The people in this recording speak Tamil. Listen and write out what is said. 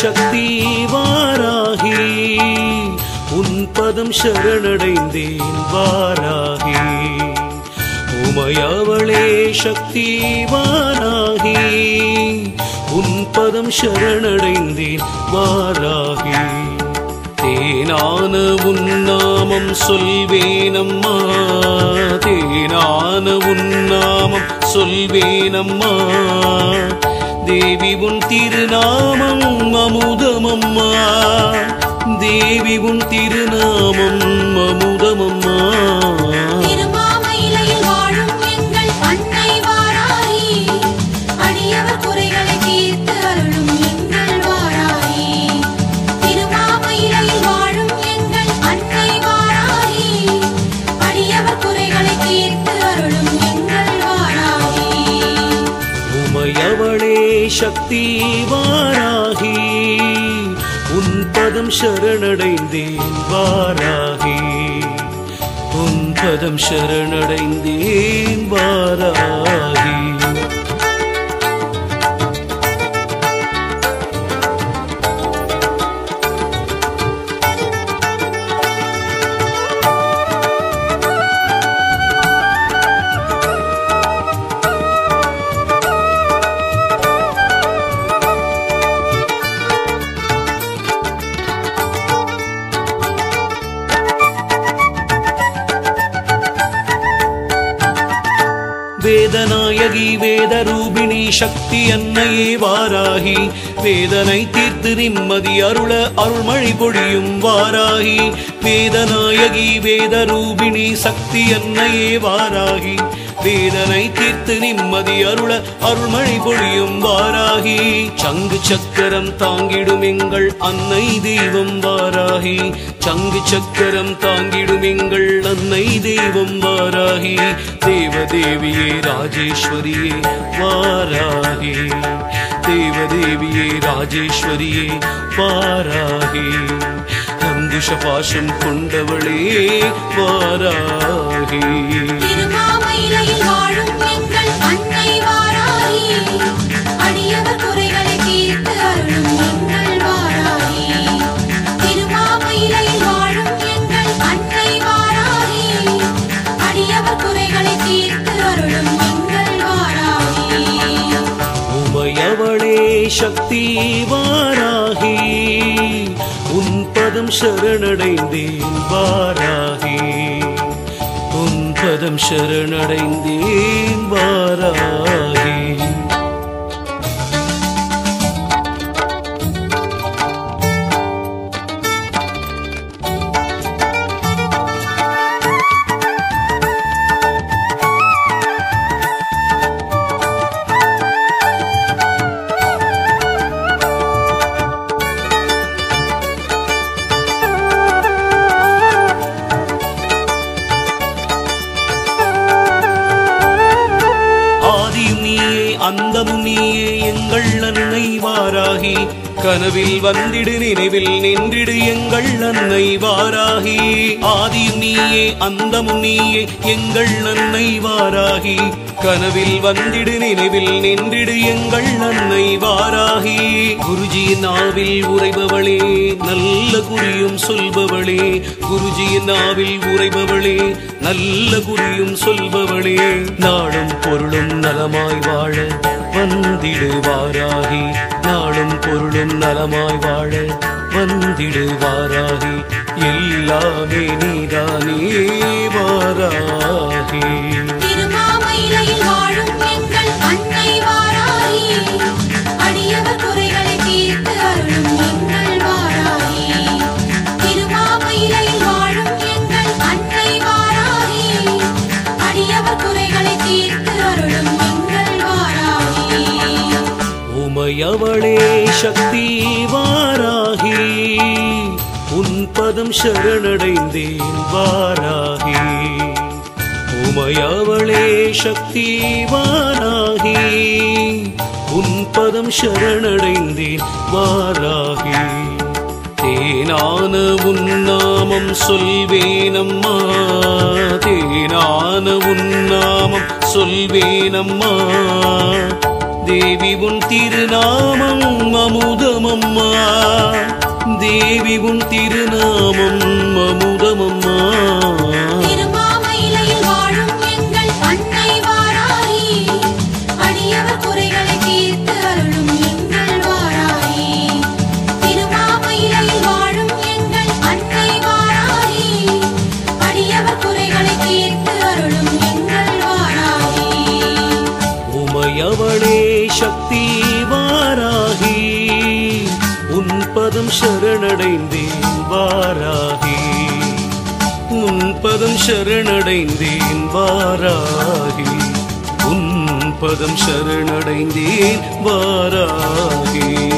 சக்தி வாராகி உன் பதம் சரணடைந்தேன் வாராகி உமையவளே சக்தி வாராகி உன் பதம் சரணடைந்தேன் வாராகி தேனான உன்னாமம் சொல்வேனம்மா தேனான உன்னாமம் சொல்வேனம்மா தேவி உன் திருநாமம் அமுதமம்மா தேவி உன் திருநாமம் அமுதமம்மா திருமாமயிலையில் வாழும் எங்கள் அன்னை வாராகி அடியவர் குறைகளை தீர்த்து அருளும் எங்கள் வாராகி திருமாமயிலையில் வாழும் எங்கள் அன்னை வாராகி அடியவர் குறைகளை தீர்த்து அருளும் எங்கள் வாராகி உமையவளே சக்தி வாராகி உன் பதம் சரணடைந்தேன் வாராகி உன் பதம் சரணடைந்தேன் வாராகி வேதநாயகி வேதரூபிணி சக்தி அன்னையே வாராகி வேதனை தீர்த்து நிம்மதி அருள அருள்மழை பொழியும் வாராகி வேதநாயகி வேதரூபிணி சக்தி அன்னையே வாராகி வேதனை தீர்த்து நிம்மதி அருள அருள்மழை பொழியும் வாராகி சங்கு சக்கரம் தாங்கிடும் எங்கள் அன்னை தெய்வம் வாராகி சங்கு சக்கரம் தாங்கிடும் எங்கள் அன்னை தெய்வம் வாராகி தேவதேவியே ராஜேஸ்வரியே வாராகி தேவதேவியே ராஜேஸ்வரியே வாராகி அங்குஷ பாசம் கொண்டவளே வாராகி திருமாமயிலையில் வாழும் எங்கள் அன்னை வாராகி அடியவர் குறைகளை தீர்த்து அருளும் எங்கள் வாராகி திருமாமயிலையில் வாழும் எங்கள் அன்னை வாராகி அடியவர் குறைகளை தீர்த்து அருளும் எங்கள் வாராகி உமையவளே சக்தி வாராகி உன் பதம் சரணடைந்தேன் வாராகி உன் பதம் சரணடைந்தேன் வாராகி ஆதியும் நீயே அந்தமும் நீயே எங்கள் அன்னை வாராகி கனவில் வந்திடு நினைவில் நின்றிடு எங்கள் அன்னை வாராகி ஆதியும் நீயே அந்தமும் நீயே எங்கள் அன்னை வாராகி கனவில் வந்திடு நினைவில் நின்றிடு எங்கள் அன்னை வாராகி குருஜியின் நாவில் உரைபவளே நல்ல குறியும் சொல்பவளே குருஜியின் நாவில் உரைபவளே நல்ல குறியும் சொல்பவளே நாடும் பொருளும் நலமாய் வாழ வந்திடுவாராகி நாடும் பொருளும் நலமாய் வாழ வந்திடுவாராகி எல்லாமே நீதானே வாராகி திருமாமயிலையில் வாழும் எங்கள் அன்னை வாராகி அடியவர் குறைகளை தீர்த்து அருளும் எங்கள் வாராகி திருமாமயிலையில் வாழும் எங்கள் அன்னை வாராகி அடியவர் குறைகளை தீர்த்து அருளும் எங்கள் வாராகி உமையவளே சக்தி வாராகி உன் பதம் சரணடைந்தேன் வாராகி உமையவளே சக்தி வாராகி உன் பதம் சரணடைந்தேன் வாராகி தேனான உன்னாமம் சொல்வேனம்மா தேனான உன்னாமம் சொல்வேனம்மா தேவி உன் திருநாமம் அமுதமம்மா தேவி உன் திருநாமம் அமுதமம்மா திருமாமயிலையில் வாழும் எங்கள் அன்னை வாராகி அடியவர் குறைகளை தீர்த்து அருளும் எங்கள் வாராகி திருமாமயிலையில் வாழும் எங்கள் அன்னை வாராகி அடியவர் குறைகளை தீர்த்து அருளும் எங்கள் வாராகி உமையவளே சக்தி வாராகி உன் பதம் சரணடைந்தேன் வாராகி உன் பதம் சரணடைந்தேன் வாராகி உன் பதம் சரணடைந்தேன் வாராகி